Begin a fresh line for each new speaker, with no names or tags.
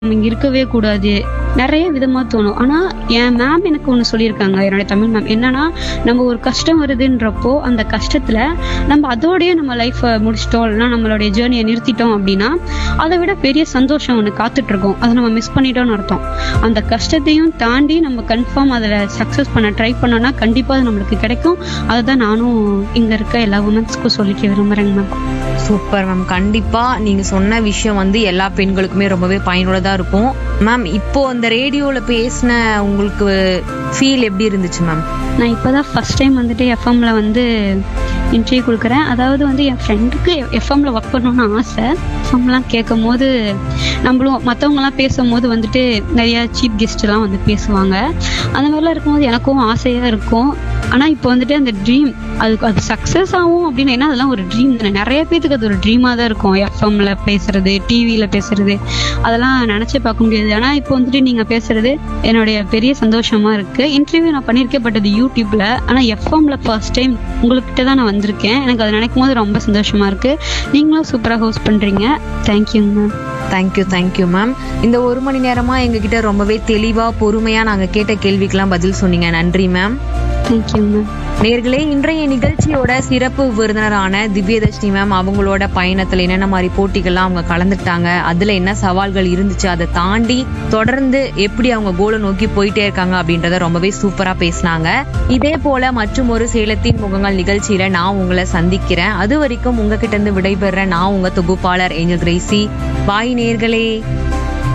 நம்ம இங்க இருக்கவே கூடாது நிறைய விதமா தோணும் ஆனா என் மேம் எனக்கு ஒண்ணு சொல்லியிருக்காங்க என்னுடைய தமிழ் மேம் என்னன்னா நம்ம ஒரு கஷ்டம் வருதுன்றப்போ அந்த கஷ்டத்துல நம்ம அதோடயே நம்ம லைஃப்பை முடிச்சிட்டோம் இல்லைன்னா நம்மளுடைய ஜேர்னியை நிறுத்திட்டோம் அப்படின்னா அதை விட பெரிய சந்தோஷம் ஒன்று காத்துட்டு இருக்கோம் அதை நம்ம மிஸ் பண்ணிட்டோம்னு அர்த்தம் அந்த கஷ்டத்தையும் தாண்டி நம்ம கன்ஃபார்ம் அதில் சக்ஸஸ் பண்ண ட்ரை பண்ணோம்னா கண்டிப்பா அது நம்மளுக்கு கிடைக்கும் அதுதான் நானும் இங்க இருக்க எல்லா உமன்ஸ்க்கும் சொல்லிக்க விரும்புறேங்க மேம்
சூப்பர் மேம் கண்டிப்பா நீங்க சொன்ன விஷயம் வந்து எல்லா பெண்களுக்குமே ரொம்பவே பயனுள்ளதா இருக்கும் மேம் இப்போ அந்த ரேடியோல பேசின உங்களுக்கு ஃபீல் எப்படி இருந்துச்சு மேம்
நான் இப்போதான் ஃபர்ஸ்ட் டைம் வந்துட்டு எஃப்எம்ல வந்து இன்டர்வியூ கொடுக்குறேன் அதாவது வந்து என் ஃப்ரெண்டுக்கு எஃப்எம்ல ஒர்க் பண்ணணும்னு ஆசை எஃப்எம்லாம் கேட்கும் போது நம்மளும் மற்றவங்கலாம் பேசும்போது வந்துட்டு நிறைய சீப் கெஸ்ட்லாம் வந்து பேசுவாங்க அந்த மாதிரிலாம் இருக்கும்போது எனக்கும் ஆசையாக இருக்கும் ஆனால் இப்போ வந்துட்டு அந்த ட்ரீம் அது அது சக்ஸஸ் ஆகும் அப்படின்னு என்ன அதெல்லாம் ஒரு ட்ரீம் தானே நிறைய பேத்துக்கு அது ஒரு ட்ரீமாக தான் இருக்கும் எஃப்எம்ல பேசுறது டிவியில் பேசுறது அதெல்லாம் நினச்சி பார்க்க முடியாது ஆனால் இப்போ வந்துட்டு நீங்கள் பேசுறது என்னுடைய பெரிய சந்தோஷமா இருக்கு இன்டர்வியூ நான் பண்ணியிருக்கேன் பட் அது யூடியூப்ல ஆனால் எஃப்எம்ல ஃபர்ஸ்ட் டைம் உங்கள்கிட்ட தான் நான் வந்திருக்கேன் எனக்கு அதை நினைக்கும் போது ரொம்ப சந்தோஷமா இருக்கு நீங்களும் சூப்பராக ஹோஸ்ட் பண்றீங்க தேங்க்யூங்க மேம்
தேங்க்யூ தேங்க்யூ மேம் இந்த ஒரு மணி நேரமா எங்ககிட்ட ரொம்பவே தெளிவா பொறுமையா நாங்க கேட்ட கேள்விக்கெல்லாம் பதில் சொன்னீங்க நன்றி மேம்
தேங்க்யூங்க மேம்
நேர்களே இன்றைய நிகழ்ச்சியோட சிறப்பு விருந்தினரான திவ்யதர்ஷினி மேம் அவங்களோட பயணத்துல என்னென்ன மாதிரி போட்டிகள்லாம் அவங்க கலந்துட்டாங்க அதுல என்ன சவால்கள் இருந்துச்சு அதை தாண்டி தொடர்ந்து எப்படி அவங்க கோலை நோக்கி போயிட்டே இருக்காங்க அப்படின்றத ரொம்பவே சூப்பரா பேசினாங்க இதே போல மற்றும் ஒரு சேலத்தின் முகங்கள் நிகழ்ச்சியில நான் உங்களை சந்திக்கிறேன் அது வரைக்கும் உங்ககிட்ட இருந்து விடைபெற நான் உங்க தொகுப்பாளர் ஏஞ்சல் கிரேசி பாய் நேர்களே